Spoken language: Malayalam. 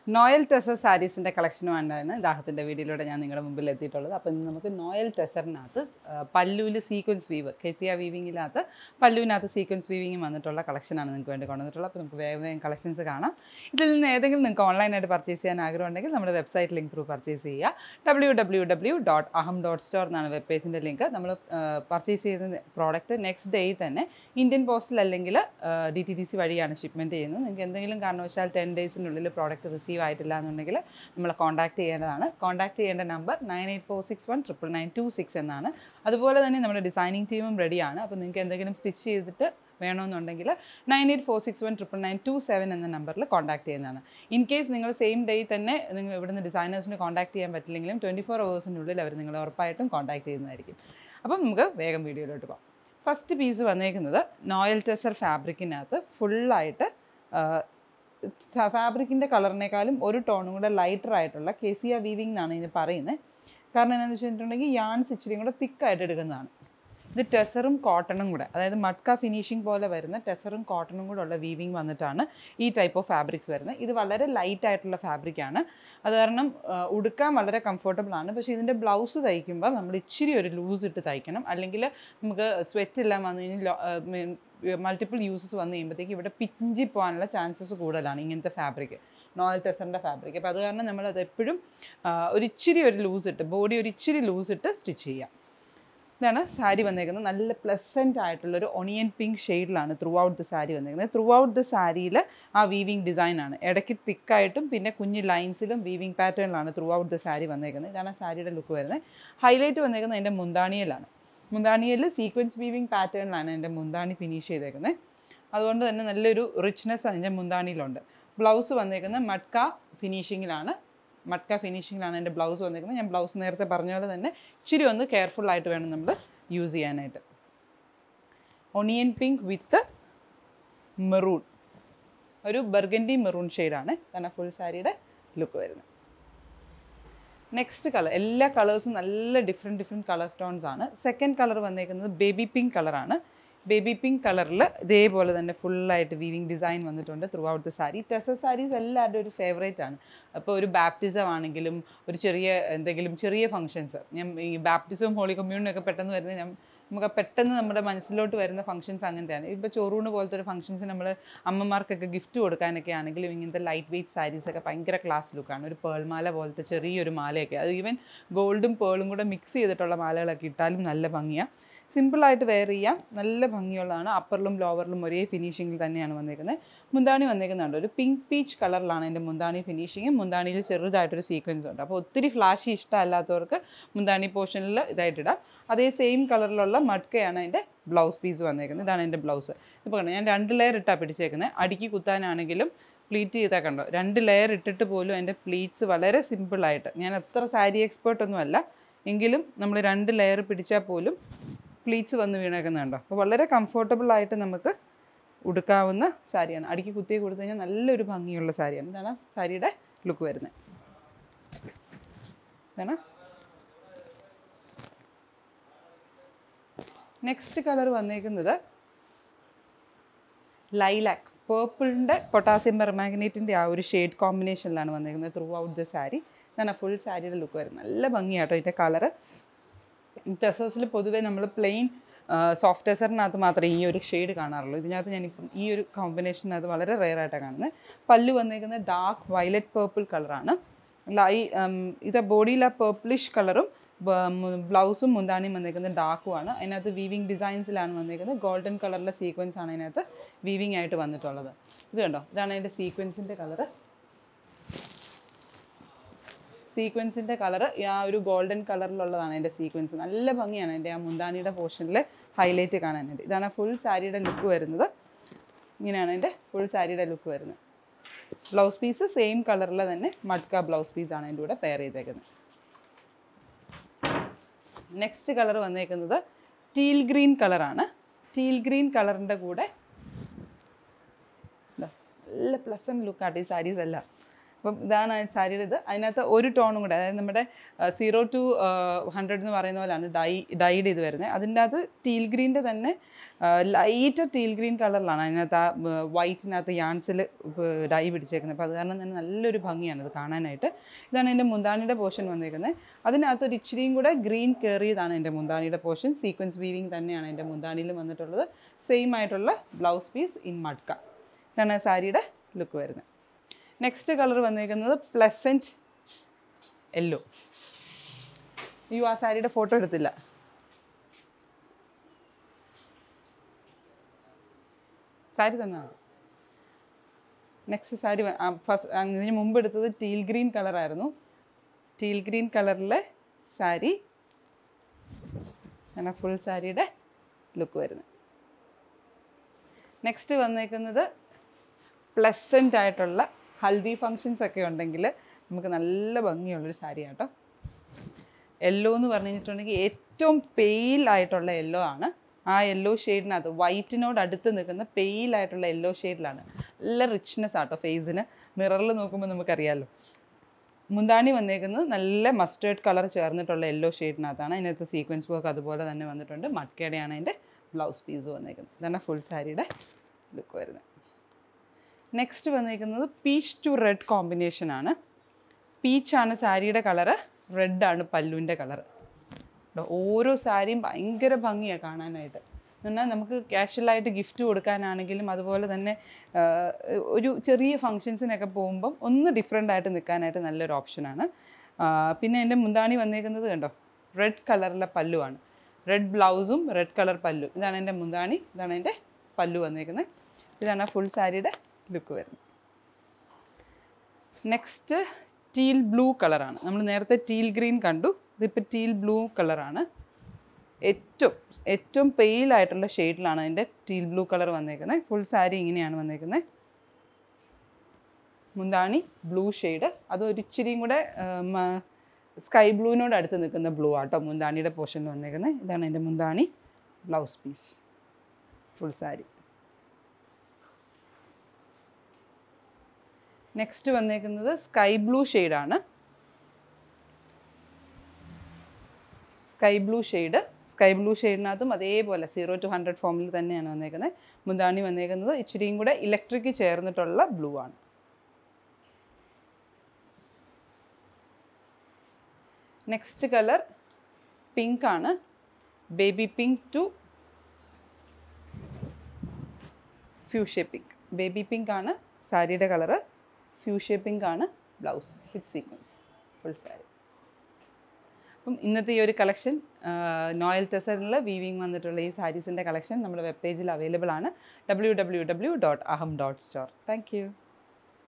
നോയൽ ടെസർ സാരീസിൻ്റെ കളക്ഷനുമായിട്ടാണ് ദാഹത്തിൻ്റെ വീഡിയോയിലൂടെ ഞാൻ നിങ്ങളുടെ മുമ്പിൽ എത്തിയിട്ടുള്ളത് അപ്പോൾ ഇന്ന് നമുക്ക് നോയൽ ടെസറിനകത്ത് പല്ലുവിൽ സീക്വൻസ് വീവ് കെസിയ വീവിങ്ങിനകത്ത് പല്ലുവിനകത്ത് സീക്വൻസ് വീവിങ് വന്നിട്ടുള്ള കളക്ഷനാണ് നിങ്ങൾക്ക് വേണ്ടി കൊണ്ടുവന്നിട്ടുള്ളത് അപ്പോൾ നമുക്ക് വേഗം വേഗം കളക്ഷൻസ് കാണാം ഇതിൽ നിന്ന് ഏതെങ്കിലും നിങ്ങൾക്ക് ഓൺലൈനായിട്ട് പർച്ചേസ് ചെയ്യാൻ ആഗ്രഹമുണ്ടെങ്കിൽ നമ്മുടെ വെബ്സൈറ്റ് ലിങ്ക് ത്രൂ പർച്ചേസ് ചെയ്യുക W W W dot Aham dot store എന്നാണ് വെബ് പേജിൻ്റെ ലിങ്ക് നമ്മൾ പർച്ചേസ് ചെയ്ത പ്രോഡക്റ്റ് നെക്സ്റ്റ് ഡേ തന്നെ ഇന്ത്യൻ പോസ്റ്റിൽ അല്ലെങ്കിൽ ഡി ടി ടി സി വഴിയാണ് ഷിപ്മെൻറ്റ് ചെയ്യുന്നത് നിങ്ങൾക്ക് എന്തെങ്കിലും കാരണവശാൽ ടെൻ ഡേയ്സിനുള്ളിൽ പ്രോഡക്റ്റ് റിസീവ് ആയിട്ടില്ല എന്നുണ്ടെങ്കിൽ നമ്മളെ കോൺടാക്ട് ചെയ്യേണ്ടതാണ് കോൺടാക്ട് ചെയ്യേണ്ട number nine eight four six one triple nine two six എന്നാണ് അതുപോലെ തന്നെ നമ്മുടെ ഡിസൈനിങ് ടീമും റെഡിയാണ് അപ്പോൾ നിങ്ങൾക്ക് എന്തെങ്കിലും സ്റ്റിച്ച് ചെയ്തിട്ട് വേണമെന്നുണ്ടെങ്കിൽ nine eight four six one triple nine two seven എന്ന നമ്പറിൽ കോൺടാക്ട് ചെയ്യുന്നതാണ് ഇൻ കേസ് നിങ്ങൾ സെയിം ഡേ തന്നെ നിങ്ങൾ ഇവിടുന്ന് ഡിസൈനേഴ്സിന് കോൺടാക്ട് ചെയ്യാൻ പറ്റില്ലെങ്കിലും ട്വൻറ്റി ഫോർ അവേഴ്സിനുള്ളിൽ അവർ നിങ്ങളെ ഉറപ്പായിട്ടും കോൺടാക്ട് ചെയ്യുന്നതായിരിക്കും അപ്പം നമുക്ക് വേഗം വീഡിയോയിലോട്ട് പോകാം ഫസ്റ്റ് പീസ് വന്നേക്കുന്നത് നോയൽ ടെസർ ഫാബ്രിക്കിനകത്ത് ഫുള്ളായിട്ട് ഫാബ്രിക്കിൻ്റെ കളറിനേക്കാളും ഒരു ടോണും കൂടെ ലൈറ്റർ ആയിട്ടുള്ള കേസിയ വീവിംഗ് എന്നാണ് ഇതിന് പറയുന്നത് കാരണം എന്താണെന്ന് വെച്ചിട്ടുണ്ടെങ്കിൽ യാൺസ് ഇച്ചിരിയും കൂടെ തിക്കായിട്ട് എടുക്കുന്നതാണ് ഇത് ടെസറും കോട്ടണും കൂടെ അതായത് മട്ക ഫിനിഷിംഗ് പോലെ വരുന്ന ടെസറും കോട്ടണും കൂടെ ഉള്ള വീവിങ് വന്നിട്ടാണ് ഈ ടൈപ്പ് ഓഫ് ഫാബ്രിക്സ് വരുന്നത് ഇത് വളരെ ലൈറ്റ് ആയിട്ടുള്ള ഫാബ്രിക്കാണ് അത് കാരണം ആ, ഉടുക്കാൻ വളരെ കംഫർട്ടബിൾ ആണ് പക്ഷേ ഇതിൻ്റെ ബ്ലൗസ് തയ്ക്കുമ്പോൾ നമ്മൾ ഇച്ചിരി ഒരു ലൂസ് ഇട്ട് തയ്ക്കണം അല്ലെങ്കിൽ നമുക്ക് സ്വെറ്റ് എല്ലാം വന്നു കഴിഞ്ഞാൽ മൾട്ടിപ്പിൾ യൂസസ് വന്നു കഴിയുമ്പോഴത്തേക്ക് ഇവിടെ പിഞ്ചി പോകാനുള്ള ചാൻസസ് കൂടുതലാണ് ഇങ്ങനത്തെ ഫാബ്രിക് നോയൽ ടെസറിൻ്റെ ഫാബ്രിക് അപ്പോൾ അത് കാരണം നമ്മളത് എപ്പോഴും ആ, ഒരു ഇച്ചിരി ഒരു ലൂസ് ഇട്ട് ബോഡി ഒരു ഇച്ചിരി ലൂസ് ഇട്ട് സ്റ്റിച്ച് ചെയ്യാം ഇതാണ് സാരി വന്നേക്കുന്നത് നല്ല പ്ലസൻ്റ് ആയിട്ടുള്ളൊരു ഒണിയൻ പിങ്ക് ഷെയ്ഡിലാണ് ത്രൂ ഔട്ട് ദി സാരി വന്നേക്കുന്നത് ത്രൂ ഔട്ട് ദി സാരിയിൽ ആ വീവിങ് ഡിസൈനാണ് ഇടയ്ക്ക് തിക്കായിട്ടും പിന്നെ കുഞ്ഞ് ലൈൻസിലും വീവിങ് പാറ്റേണിലാണ് ത്രൂ ഔട്ട് ദി സാരി വന്നേക്കുന്നത് ഇതാണ് ആ സാരിയുടെ ലുക്ക് വരുന്നത് ഹൈലൈറ്റ് വന്നേക്കുന്നത് അതിൻ്റെ മുന്താണിയിലാണ് മുന്താണിയിൽ സീക്വൻസ് വീവിങ് പാറ്റേണിലാണ് എൻ്റെ മുന്താണി ഫിനിഷ് ചെയ്തേക്കുന്നത് അതുകൊണ്ട് തന്നെ നല്ലൊരു റിച്ച്നെസ് അതിൻ്റെ മുന്താണിയിലുണ്ട് ബ്ലൗസ് വന്നേക്കുന്നത് മട്ക ഫിനിഷിങ്ങിലാണ് മട്ക ഫിനിഷിങ്ങിലാണ് എൻ്റെ ബ്ലൗസ് വന്നേക്കുന്നത് ഞാൻ ബ്ലൗസ് നേരത്തെ പറഞ്ഞ പോലെ തന്നെ ഇച്ചിരി ഒന്ന് കെയർഫുൾ ആയിട്ട് വേണം നമ്മൾ യൂസ് ചെയ്യാനായിട്ട് ഒണിയൻ പിങ്ക് വിത്ത് മെറൂൺ ഒരു ബർഗൻഡി മെറൂൺ ഷെയ്ഡാണ് കാരണം ഫുൾ സാരിയുടെ ലുക്ക് വരുന്നത് നെക്സ്റ്റ് കളർ എല്ലാ കളേഴ്സും നല്ല ഡിഫറെൻറ്റ് ഡിഫറെൻറ്റ് കളർ സ്റ്റോൺസ് ആണ് സെക്കൻഡ് കളർ വന്നേക്കുന്നത് ബേബി പിങ്ക് കളറാണ് ബേബി പിങ്ക് കളറിൽ ഇതേപോലെ തന്നെ ഫുള്ളായിട്ട് വീവിങ് ഡിസൈൻ വന്നിട്ടുണ്ട് throughout the sari tussar saris എല്ലാവരുടെയും ഒരു ഫേവറേറ്റ് ആണ് അപ്പോൾ ഒരു ബാപ്റ്റിസം ആണെങ്കിലും ഒരു ചെറിയ എന്തെങ്കിലും ചെറിയ ഫങ്ഷൻസ് ഞാൻ ഈ ബാപ്റ്റിസവും ഹോളി കമ്മ്യൂണിനും ഒക്കെ പെട്ടെന്ന് വരുന്നത് ഞാൻ നമുക്ക് പെട്ടെന്ന് നമ്മുടെ മനസ്സിലോട്ട് വരുന്ന ഫംഗ്ഷൻസ് അങ്ങനത്തെയാണ് ഇപ്പോൾ ചോറൂണ് പോലത്തെ ഒരു ഫംഗ്ഷൻസ് നമ്മൾ അമ്മമാർക്കൊക്കെ ഗിഫ്റ്റ് കൊടുക്കാനൊക്കെ ആണെങ്കിലും ഇങ്ങനത്തെ ലൈറ്റ് വെയ്റ്റ് സാരീസ് ഒക്കെ ഭയങ്കര ക്ലാസ് ലുക്കാണ് ഒരു പേൾ മാല പോലത്തെ ചെറിയൊരു മാലയൊക്കെ അത് ഈവൻ ഗോൾഡും പേളും കൂടെ മിക്സ് ചെയ്തിട്ടുള്ള മാലകളൊക്കെ ഇട്ടാലും നല്ല ഭംഗിയാണ് സിമ്പിളായിട്ട് വെയർ ചെയ്യാം നല്ല ഭംഗിയുള്ളതാണ് അപ്പറിലും ലോവറിലും ഒരേ ഫിനിഷിങ്ങിൽ തന്നെയാണ് വന്നേക്കുന്നത് മുന്താണി വന്നേക്കുന്നുണ്ട് ഒരു പിങ്ക് പീച്ച് കളറിലാണ് എൻ്റെ മുന്താണി ഫിനിഷിങ് മുന്താണിയിൽ ചെറുതായിട്ടൊരു സീക്വൻസ് ഉണ്ട് അപ്പോൾ ഒത്തിരി ഫ്ലാഷി ഇഷ്ടമല്ലാത്തവർക്ക് മുന്താണി പോർഷനിൽ ഇതായിട്ടിടാം അതേ സെയിം കളറിലുള്ള മഡ്കയാണ് അതിൻ്റെ ബ്ലൗസ് പീസ് വന്നേക്കുന്നത് ഇതാണ് എൻ്റെ ബ്ലൗസ് ഇപ്പോൾ കണ്ടോ ഞാൻ രണ്ട് ലെയർ ഇട്ടാണ് പിടിച്ചേക്കുന്നത് അടിക്ക് കുത്താനാണെങ്കിലും പ്ലീറ്റ് ചെയ്താൽ കണ്ടോ രണ്ട് ലെയർ ഇട്ടിട്ട് പോലും എൻ്റെ പ്ലീറ്റ്സ് വളരെ സിമ്പിളായിട്ട് ഞാൻ അത്ര സാരി എക്സ്പേർട്ട് ഒന്നും അല്ല എങ്കിലും നമ്മൾ രണ്ട് ലെയർ പിടിച്ചാൽ പോലും പ്ലീറ്റ്സ് വന്ന് വീണേക്കുന്നുണ്ടോ അപ്പോൾ വളരെ കംഫർട്ടബിൾ ആയിട്ട് നമുക്ക് ഉടുക്കാവുന്ന സാരിയാണ് അടിക്ക് കുത്തി കൊടുത്തു കഴിഞ്ഞാൽ നല്ലൊരു ഭംഗിയുള്ള സാരിയാണ് ഇതാണ് ആ സാരിയുടെ ലുക്ക് വരുന്നത് ഇതാണ് നെക്സ്റ്റ് കളർ വന്നേക്കുന്നത് ലൈലാക്ക് പേർപ്പിളിൻ്റെ പൊട്ടാസ്യം പെർമാഗ്നേറ്റിൻ്റെ ആ ഒരു ഷെയ്ഡ് കോമ്പിനേഷനിലാണ് വന്നേക്കുന്നത് ത്രൂ ഔട്ട് ദ സാരി ഇതാണ് ഫുൾ സാരിയുടെ ലുക്ക് വരുന്നത് നല്ല ഭംഗിയാട്ടോ ഇതിൻ്റെ കളറ് ടെസേഴ്സിൽ പൊതുവേ നമ്മൾ പ്ലെയിൻ സോഫ്റ്റ് ടെസറിനകത്ത് മാത്രമേ ഈ ഒരു ഷെയ്ഡ് കാണാറുള്ളൂ ഇതിനകത്ത് ഞാനിപ്പം ഈ ഒരു കോമ്പിനേഷനകത്ത് വളരെ റെയർ ആയിട്ടാണ് കാണുന്നത് പല്ല് വന്നേക്കുന്നത് ഡാർക്ക് വയലറ്റ് പേർപ്പിൾ കളറാണ് ലൈ ഇത് ബോഡിയിൽ ആ പേർപ്പിളിഷ് കളറും ബ്ലൗസും മുന്താണിയും വന്നേക്കുന്നത് ഡാർക്കുമാണ് അതിനകത്ത് വീവിങ് ഡിസൈൻസിലാണ് വന്നേക്കുന്നത് ഗോൾഡൻ കളറിലെ സീക്വൻസ് ആണ് അതിനകത്ത് വീവിങ് ആയിട്ട് വന്നിട്ടുള്ളത് ഇത് കണ്ടോ ഇതാണ് അതിൻ്റെ സീക്വൻസിൻ്റെ കളറ് സീക്വൻസിൻ്റെ കളറ് ആ ഒരു ഗോൾഡൻ കളറിലുള്ളതാണ് അതിൻ്റെ സീക്വൻസ് നല്ല ഭംഗിയാണ് അതിൻ്റെ ആ മുന്താണിയുടെ പോർഷനിൽ ഹൈലൈറ്റ് കാണാനായിട്ട് ഇതാണ് ഫുൾ സാരിയുടെ ലുക്ക് വരുന്നത് ഇങ്ങനെയാണ് അതിൻ്റെ ഫുൾ സാരിയുടെ ലുക്ക് വരുന്നത് ബ്ലൗസ് പീസ് സെയിം കളറിൽ തന്നെ മഡ്ക ബ്ലൗസ് പീസാണ് അതിൻ്റെ കൂടെ പെയർ ചെയ്തേക്കുന്നത് നെക്സ്റ്റ് കളർ വന്നേക്കുന്നത് ടീൽ ഗ്രീൻ കളറാണ് ടീൽ ഗ്രീൻ കളറിൻ്റെ കൂടെ ദാ, നല്ല പ്ലസൻറ്റ് ലുക്കാട്ട് ഈ സാരീസ് എല്ലാം അപ്പം ഇതാണ് ആ സാരിയുടെ ഇത് അതിനകത്ത് ഒരു ടോണും കൂടെ അതായത് നമ്മുടെ സീറോ ടു ഹൺഡ്രഡ് എന്ന് പറയുന്ന പോലെയാണ് ഡൈ ഡൈഡ് ഇത് വരുന്നത് അതിൻ്റെ അകത്ത് ടീൽ ഗ്രീൻ്റെ തന്നെ ലൈറ്റ് ടീൽ ഗ്രീൻ കളറിലാണ് അതിനകത്ത് ആ വൈറ്റിനകത്ത് യാൻസിൽ ഡൈ പിടിച്ചേക്കുന്നത് അപ്പോൾ അത് കാരണം തന്നെ നല്ലൊരു ഭംഗിയാണ് ഇത് കാണാനായിട്ട് ഇതാണ് എൻ്റെ മുന്താണിയുടെ പോർഷൻ വന്നേക്കുന്നത് അതിനകത്ത് ഒരു ഇച്ചിരിയും കൂടെ ഗ്രീൻ കയറിയതാണ് എൻ്റെ മുന്താണിയുടെ പോർഷൻ സീക്വൻസ് വീവിങ് തന്നെയാണ് എൻ്റെ മുന്താണിയിൽ വന്നിട്ടുള്ളത് സെയിം ആയിട്ടുള്ള ബ്ലൗസ് പീസ് ഇൻ മഡ്ക ഇതാണ് സാരിയുടെ ലുക്ക് വരുന്നത് നെക്സ്റ്റ് കളർ വന്നേക്കുന്നത് പ്ലസൻറ്റ് യെല്ലോ അയ്യോ ആ സാരിയുടെ ഫോട്ടോ എടുത്തില്ല സാരി തന്നാണ് നെക്സ്റ്റ് സാരി ഫസ്റ്റ് ഇതിന് മുമ്പ് എടുത്തത് ടീൽ ഗ്രീൻ കളറായിരുന്നു ടീൽ ഗ്രീൻ കളറിലെ സാരി അങ്ങനെ ഫുൾ സാരിയുടെ ലുക്ക് വരുന്നത് നെക്സ്റ്റ് വന്നേക്കുന്നത് പ്ലസൻ്റ് ആയിട്ടുള്ള ഹൽദി ഫങ്ഷൻസ് ഒക്കെ ഉണ്ടെങ്കിൽ നമുക്ക് നല്ല ഭംഗിയുള്ളൊരു സാരി കേട്ടോ യെല്ലോ എന്ന് പറഞ്ഞു കഴിഞ്ഞിട്ടുണ്ടെങ്കിൽ ഏറ്റവും പെയിൽ ആയിട്ടുള്ള യെല്ലോ ആണ് ആ യെല്ലോ ഷെയ്ഡിനകത്ത് വൈറ്റിനോട് അടുത്ത് നിൽക്കുന്ന പെയിൽ ആയിട്ടുള്ള യെല്ലോ ഷെയ്ഡിലാണ് നല്ല റിച്ച്നെസ് ആട്ടോ ഫേസിന് മിററിൽ നോക്കുമ്പോൾ നമുക്കറിയാമല്ലോ മുന്താണി വന്നേക്കുന്നത് നല്ല മസ്റ്റേർഡ് കളർ ചേർന്നിട്ടുള്ള യെല്ലോ ഷെയ്ഡിനകത്താണ് അതിനകത്ത് സീക്വൻസ് വർക്ക് അതുപോലെ തന്നെ വന്നിട്ടുണ്ട് മട്കയുടെയാണ് അതിൻ്റെ ബ്ലൗസ് പീസ് വന്നേക്കുന്നത് ഇതാണ് ഫുൾ സാരിയുടെ ലുക്ക് വരുന്നത് നെക്സ്റ്റ് വന്നേക്കുന്നത് പീച്ച് ടു റെഡ് കോമ്പിനേഷൻ ആണ് പീച്ചാണ് സാരിയുടെ കളറ് റെഡാണ് പല്ലുവിൻ്റെ കളറ് ഓരോ സാരിയും ഭയങ്കര ഭംഗിയാണ് കാണാനായിട്ട് എന്നാൽ നമുക്ക് കാഷ്വലായിട്ട് ഗിഫ്റ്റ് കൊടുക്കാനാണെങ്കിലും അതുപോലെ തന്നെ ആ, ഒരു ചെറിയ ഫങ്ഷൻസിനൊക്കെ പോകുമ്പം ഒന്ന് ഡിഫറെൻ്റ് ആയിട്ട് നിൽക്കാനായിട്ട് നല്ലൊരു ഓപ്ഷനാണ് പിന്നെ എൻ്റെ മുന്താണി വന്നേക്കുന്നത് കണ്ടോ റെഡ് കളറിലെ പല്ലുവാണ് റെഡ് ബ്ലൗസും റെഡ് കളർ പല്ലു ഇതാണ് എൻ്റെ മുന്താണി ഇതാണ് എൻ്റെ പല്ലു വന്നേക്കുന്നത് ഇതാണ് ആ ഫുൾ സാരിയുടെ ലുക്ക് വരുന്നത് നെക്സ്റ്റ് ടീൽ ബ്ലൂ കളറാണ് നമ്മൾ നേരത്തെ ടീൽ ഗ്രീൻ കണ്ടു ഇതിപ്പോൾ ടീൽ ബ്ലൂ കളറാണ് ഏറ്റവും ഏറ്റവും പെയിൽ ആയിട്ടുള്ള ഷെയ്ഡിലാണ് അതിൻ്റെ ടീൽ ബ്ലൂ കളർ വന്നേക്കുന്നത് ഫുൾ സാരി ഇങ്ങനെയാണ് വന്നേക്കുന്നത് മുന്താണി ബ്ലൂ ഷെയ്ഡ് അത് ഒരു ഇച്ചിരിയും കൂടെ സ്കൈ ബ്ലൂവിനോട് അടുത്ത് നിൽക്കുന്ന ബ്ലൂ ആട്ടോ മുന്താണിയുടെ പോർഷനിൽ വന്നേക്കുന്നത് ഇതാണ് എൻ്റെ മുന്താണി blouse piece full sari next വന്നേക്കുന്നത് സ്കൈ ബ്ലൂ ഷെയ്ഡാണ് സ്കൈ ബ്ലൂ ഷെയ്ഡ് സ്കൈ ബ്ലൂ ഷെയ്ഡിനകത്തും അതേപോലെ സീറോ ടു ഹൺഡ്രഡ് ഫോമിൽ തന്നെയാണ് വന്നേക്കുന്നത് മുന്താണി വന്നേക്കുന്നത് ഇച്ചിരിയും കൂടെ ഇലക്ട്രിക് ചേർന്നിട്ടുള്ള ബ്ലൂ ആണ് നെക്സ്റ്റ് കളർ പിങ്ക് ആണ് baby pink to fuchsia pink baby pink ആണ് സാരിയുടെ കളറ് ഫ്യൂഷ്യ പിങ്ക് ആണ് blouse with sequence full sari അപ്പം ഇന്നത്തെ ഈ ഒരു കളക്ഷൻ നോയൽ ടെസറിൽ വീവിങ് വന്നിട്ടുള്ള ഈ സാരീസിൻ്റെ കളക്ഷൻ നമ്മുടെ വെബ് പേജിൽ അവൈലബിൾ ആണ് W W W dot Aham dot store thank U